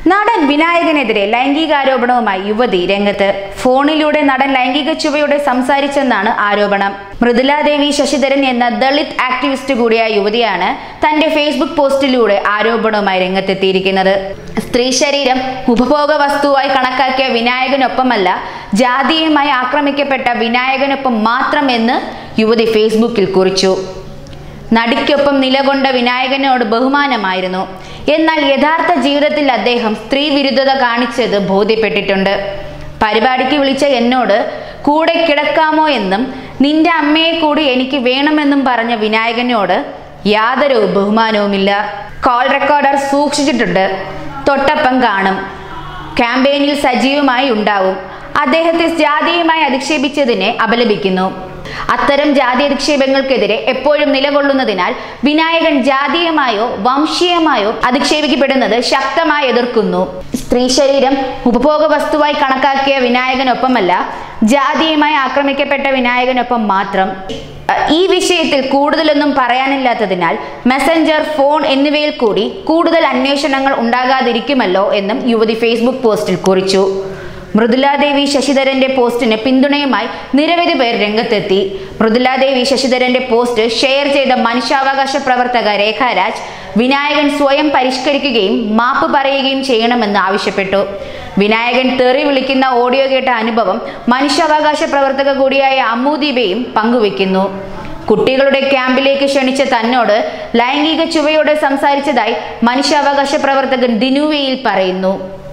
നടൻ വിനായകനെതിരെ ലൈംഗികാരോപണവുമായി യുവതി രംഗത്ത് ഫോണിലൂടെ നടൻ ലൈംഗിക ചുവയോടെ സംസാരിച്ചെന്നാണ് ആരോപണം മൃദുല ദേവി ശശിധരൻ എന്ന ദളിത് ആക്ടിവിസ്റ്റ് കൂടിയായ യുവതിയാണ് തന്റെ ഫേസ്ബുക്ക് പോസ്റ്റിലൂടെ ആരോപണവുമായി രംഗത്തെത്തിയിരിക്കുന്നത് സ്ത്രീ ശരീരം ഉപഭോഗ വസ്തുവായി കണക്കാക്കിയ വിനായകനൊപ്പമല്ല ജാതീയമായി ആക്രമിക്കപ്പെട്ട വിനായകനൊപ്പം മാത്രം എന്ന് യുവതി ഫേസ്ബുക്കിൽ കുറിച്ചു നടിക്കൊപ്പം നിലകൊണ്ട വിനായകനോട് ബഹുമാനമായിരുന്നു എന്നാൽ യഥാർത്ഥ ജീവിതത്തിൽ അദ്ദേഹം സ്ത്രീ വിരുദ്ധത കാണിച്ചത് ബോധ്യപ്പെട്ടിട്ടുണ്ട് പരിപാടിക്ക് വിളിച്ച എന്നോട് കൂടെ കിടക്കാമോ എന്നും നിന്റെ അമ്മയെ കൂടി എനിക്ക് വേണമെന്നും പറഞ്ഞ വിനായകനോട് യാതൊരു ബഹുമാനവുമില്ല കോൾ റെക്കോർഡർ സൂക്ഷിച്ചിട്ടുണ്ട് തൊട്ടപ്പം കാണും ക്യാമ്പയിനിൽ സജീവമായി ഉണ്ടാവും അദ്ദേഹത്തെ ജാതീയമായി അധിക്ഷേപിച്ചതിനെ അപലപിക്കുന്നു അത്തരം ജാതി അധിക്ഷേപങ്ങൾക്കെതിരെ എപ്പോഴും നിലകൊള്ളുന്നതിനാൽ വിനായകൻ ജാതീയമായോ വംശീയമായോ അധിക്ഷേപിക്കപ്പെടുന്നത് ശക്തമായി എതിർക്കുന്നു സ്ത്രീ ശരീരം ഉപഭോഗ വസ്തുവായി കണക്കാക്കിയ വിനായകനൊപ്പമല്ല ജാതീയമായി ആക്രമിക്കപ്പെട്ട വിനായകനൊപ്പം മാത്രം ഈ വിഷയത്തിൽ കൂടുതലൊന്നും പറയാനില്ലാത്തതിനാൽ മെസ്സഞ്ചർ ഫോൺ എന്നിവയിൽ കൂടി കൂടുതൽ അന്വേഷണങ്ങൾ ഉണ്ടാകാതിരിക്കുമല്ലോ എന്നും യുവതി ഫേസ്ബുക്ക് പോസ്റ്റിൽ കുറിച്ചു മൃദുലാദേവി ശശിധരന്റെ പോസ്റ്റിന് പിന്തുണയുമായി നിരവധി പേർ രംഗത്തെത്തി മൃദുലാദേവി ശശിധരന്റെ പോസ്റ്റ് ഷെയർ ചെയ്ത മനുഷ്യാവകാശ പ്രവർത്തക രേഖാരാജ് വിനായകൻ സ്വയം പരിഷ്കരിക്കുകയും മാപ്പ് പറയുകയും ചെയ്യണമെന്ന് ആവശ്യപ്പെട്ടു വിനായകൻ തെറി വിളിക്കുന്ന ഓഡിയോ കേട്ട അനുഭവം മനുഷ്യാവകാശ പ്രവർത്തക കൂടിയായ അമ്മൂദീപയും പങ്കുവെക്കുന്നു കുട്ടികളുടെ ക്യാമ്പിലേക്ക് ക്ഷണിച്ച തന്നോട് ലൈംഗിക ചുവയോടെ സംസാരിച്ചതായി മനുഷ്യാവകാശ പ്രവർത്തകൻ ദിനുവയിൽ പറയുന്നു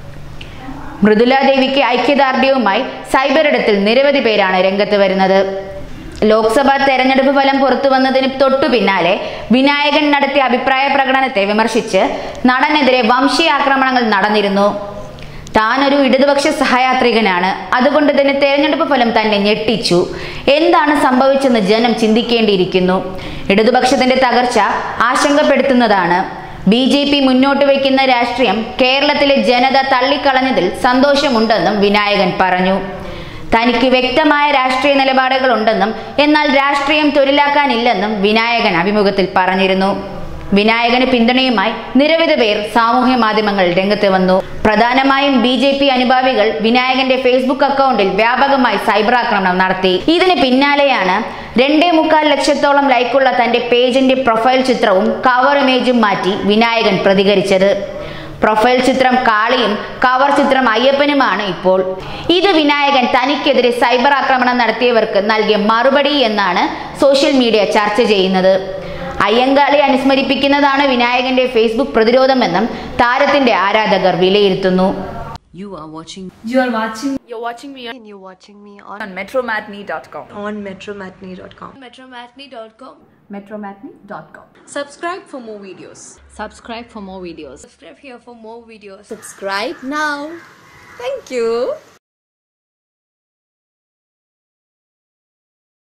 മൃദുലാദേവിക്ക് ഐക്യദാർഢ്യവുമായി സൈബറിടത്തിൽ നിരവധി പേരാണ് രംഗത്ത് വരുന്നത് ലോക്സഭാ തെരഞ്ഞെടുപ്പ് ഫലം പുറത്തു വന്നതിന് തൊട്ടു പിന്നാലെ വിനായകൻ നടത്തിയ അഭിപ്രായ പ്രകടനത്തെ വിമർശിച്ച് നടനെതിരെ വംശീയ ആക്രമണങ്ങൾ നടന്നിരുന്നു താനൊരു ഇടതുപക്ഷ സഹയാത്രികനാണ് അതുകൊണ്ട് തന്നെ തെരഞ്ഞെടുപ്പ് ഫലം തന്നെ ഞെട്ടിച്ചു എന്താണ് സംഭവിച്ചെന്ന് ജനം ചിന്തിക്കേണ്ടിയിരിക്കുന്നു ഇടതുപക്ഷത്തിന്റെ തകർച്ച ആശങ്കപ്പെടുത്തുന്നതാണ് ബി ജെ പി മുന്നോട്ട് വയ്ക്കുന്ന രാഷ്ട്രീയം കേരളത്തിലെ ജനത തള്ളിക്കളഞ്ഞതിൽ സന്തോഷമുണ്ടെന്നും വിനായകൻ പറഞ്ഞു തനിക്ക് വ്യക്തമായ രാഷ്ട്രീയ നിലപാടുകൾ ഉണ്ടെന്നും എന്നാൽ രാഷ്ട്രീയം തൊഴിലാക്കാനില്ലെന്നും വിനായകൻ അഭിമുഖത്തിൽ പറഞ്ഞിരുന്നു വിനായകന് പിന്തുണയുമായി നിരവധി പേർ സാമൂഹ്യ മാധ്യമങ്ങൾ രംഗത്ത് വന്നു പ്രധാനമായും ബി ജെ പി അനുഭാവികൾ വിനായകന്റെ ഫേസ്ബുക്ക് അക്കൗണ്ടിൽ വ്യാപകമായി സൈബർ ആക്രമണം നടത്തി ഇതിന് പിന്നാലെയാണ് രണ്ടേ മുക്കാൽ ലക്ഷത്തോളം ലൈക്കുള്ള തന്റെ പേജിന്റെ പ്രൊഫൈൽ ചിത്രവും കവർ ഇമേജും മാറ്റി വിനായകൻ പ്രതികരിച്ചത് പ്രൊഫൈൽ ചിത്രം കാളിയും കവർ ചിത്രം അയ്യപ്പനുമാണ് ഇപ്പോൾ ഇത് വിനായകൻ തനിക്കെതിരെ സൈബർ ആക്രമണം നടത്തിയവർക്ക് നൽകിയ മറുപടി എന്നാണ് സോഷ്യൽ മീഡിയ ചർച്ച ചെയ്യുന്നത് അയ്യങ്കാളി അനുസ്മരിപ്പിക്കുന്നതാണ് വിനായകന്റെ ഫേസ്ബുക്ക് പ്രതിരോധമെന്നും താരത്തിന്റെ ആരാധകർ വിലയിരുത്തുന്നു You are watching You are watching You're watching me on, and you're watching me on, on metromatney.com. on metromatney.com. metromatney.com. metromatney.com. Subscribe for more videos. Subscribe for more videos. Subscribe here for more videos. Subscribe now. Thank you.